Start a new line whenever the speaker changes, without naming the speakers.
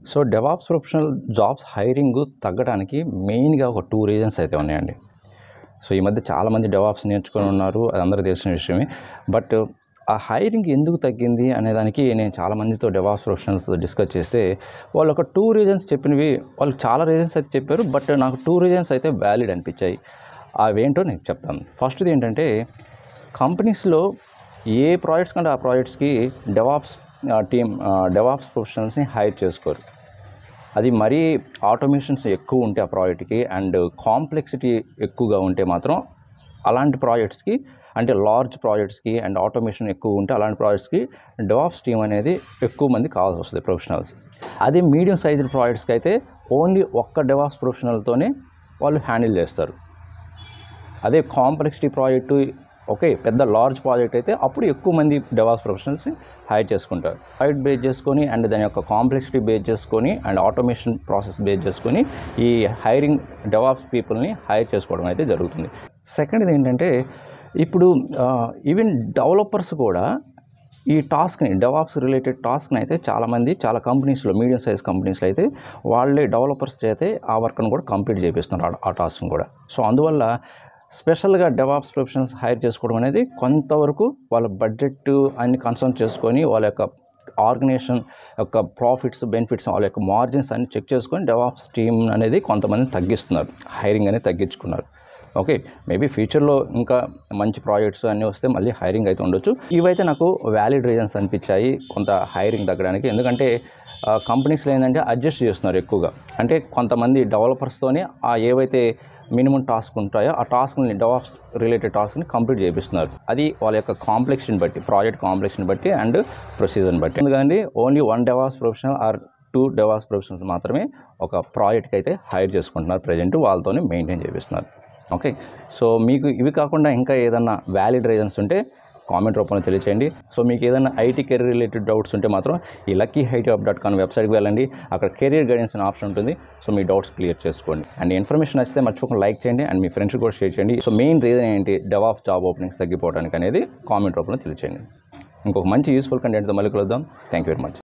so DevOps professional jobs hiring తగ్గడానికి మెయిన్గా ఒక టూ రీజన్స్ అయితే ఉన్నాయండి సో ఈ మధ్య చాలామంది డెవాప్స్ నేర్చుకొని ఉన్నారు అది అందరికీ తెలిసిన విషయమే బట్ ఆ హైరింగ్ ఎందుకు తగ్గింది అనే దానికి నేను చాలామందితో డెవాప్స్ ప్రొఫెషనల్స్ డిస్కస్ చేస్తే వాళ్ళు ఒక టూ రీజన్స్ చెప్పినవి వాళ్ళు చాలా రీజన్స్ అయితే చెప్పారు బట్ నాకు టూ రీజన్స్ అయితే వ్యాలిడ్ అనిపించాయి అవేంటో నేను చెప్తాను ఫస్ట్ది ఏంటంటే కంపెనీస్లో ఏ ప్రాజెక్ట్స్ కంటే ఆ ప్రాజెక్ట్స్కి డెవాప్స్ టీమ్ డెవాప్స్ ప్రొఫెషనల్స్ని హైర్ చేసుకోరు అది మరీ ఆటోమేషన్స్ ఎక్కువ ఉంటే ఆ ప్రాజెక్ట్కి అండ్ కాంప్లెక్సిటీ ఎక్కువగా ఉంటే మాత్రం అలాంటి ప్రాజెక్ట్స్కి అంటే లార్జ్ ప్రాజెక్ట్స్కి అండ్ ఆటోమేషన్ ఎక్కువ ఉంటే అలాంటి ప్రాజెక్ట్స్కి డెవాప్స్ టీమ్ అనేది ఎక్కువ మంది కావాల్సి వస్తుంది ప్రొఫెషనల్స్ అదే మీడియం సైజుడ్ ప్రాజెక్ట్స్కి అయితే ఓన్లీ ఒక్క డెవాప్స్ ప్రొఫెషనల్తోనే వాళ్ళు హ్యాండిల్ చేస్తారు అదే కాంప్లెక్సిటీ ప్రాజెక్టు ఓకే పెద్ద లార్జ్ ప్రాజెక్ట్ అయితే అప్పుడు ఎక్కువ మంది డెవాప్స్ ప్రొఫెషనల్స్ హైర్ చేసుకుంటారు ప్రాజెక్ట్ బేస్ చేసుకొని అండ్ దాని యొక్క కాంప్లెక్సిటీ బేస్ చేసుకొని అండ్ ఆటోమేషన్ ప్రాసెస్ బేస్ చేసుకొని ఈ హైరింగ్ డెవాప్స్ పీపుల్ని హైర్ చేసుకోవడం అయితే జరుగుతుంది సెకండ్ ఏంటంటే ఇప్పుడు ఈవెన్ డెవలపర్స్ కూడా ఈ టాస్క్ని డెవాప్స్ రిలేటెడ్ టాస్క్ని అయితే చాలామంది చాలా కంపెనీస్లో మీడియం సైజ్ కంపెనీస్లో అయితే వాళ్ళే డెవలపర్స్ చేతే ఆ వర్క్ను కూడా కంప్లీట్ చేపిస్తున్నారు ఆ- ఆ టాస్క్ని కూడా సో అందువల్ల స్పెషల్గా డెవాప్స్ ప్రొఫెషనల్స్ హైర్ చేసుకోవడం అనేది కొంతవరకు వాళ్ళ బడ్జెట్ అన్ని కన్సర్న్ చేసుకొని వాళ్ళ యొక్క ఆర్గనైజేషన్ యొక్క ప్రాఫిట్స్ బెనిఫిట్స్ వాళ్ళ యొక్క మార్జిన్స్ అన్ని చెక్ చేసుకొని డెవాప్స్ టీమ్ అనేది కొంతమంది తగ్గిస్తున్నారు హైరింగ్ అనేది తగ్గించుకున్నారు ఓకే మేబీ ఫ్యూచర్లో ఇంకా మంచి ప్రాజెక్ట్స్ అన్నీ వస్తే మళ్ళీ హైరింగ్ అయితే ఉండొచ్చు ఇవైతే నాకు వ్యాలిడ్ రీజన్స్ అనిపించాయి కొంత హైరింగ్ తగ్గడానికి ఎందుకంటే కంపెనీస్లో ఏంటంటే అడ్జస్ట్ చేస్తున్నారు ఎక్కువగా అంటే కొంతమంది డెవలపర్స్తోనే ఆ ఏవైతే మినిమం టాస్క్ ఉంటాయో ఆ టాస్క్ని డెవాప్స్ రిలేటెడ్ టాస్క్ని కంప్లీట్ చేపిస్తున్నారు అది వాళ్ళ యొక్క కాంప్లెక్స్ని బట్టి ప్రాజెక్ట్ కాంప్లెక్స్ని బట్టి అండ్ ప్రొసీజర్ని బట్టి ఎందుకంటే only one DevOps professional or two DevOps professionals మాత్రమే ఒక ప్రాజెక్ట్కి అయితే హైర్ చేసుకుంటున్నారు ప్రజెంట్ వాళ్ళతోనే మెయింటైన్ చేపిస్తున్నారు ఓకే సో మీకు ఇవి కాకుండా ఇంకా ఏదన్నా వ్యాలిడ్ రీజన్స్ ఉంటే కామెంట్ రూపంలో తెలియచేయండి సో మీకు ఏదైనా ఐటీ కెరీర్ రిలేటెడ్ డౌట్స్ ఉంటే మాత్రం ఈ లక్కీ హైటీ అప్ డాట్ కామ్ వెబ్సైట్కి వెళ్ళండి అక్కడ కెరీర్ గైడెన్స్ అనే ఆప్షన్ ఉంటుంది సో మీ డౌట్స్ క్లియర్ చేసుకోండి అండ్ ఇన్ఫర్మేషన్ నచ్చితే మర్చిపోకుండా లైక్ చేయండి అండ్ మీ ఫ్రెండ్స్ కూడా షేర్ చేయండి సో మెయిన్ రీజన్ ఏంటి డెవాప్ జాబ్ ఓపెనింగ్స్ తగ్గిపోవడానికి అనేది కామెంట్ రూపంలో తెలియచేయండి ఇంకొక మంచి యూస్ఫుల్ కంటెంట్తో మళ్ళీ కలుద్దాం థ్యాంక్ యూ వెరీ మచ్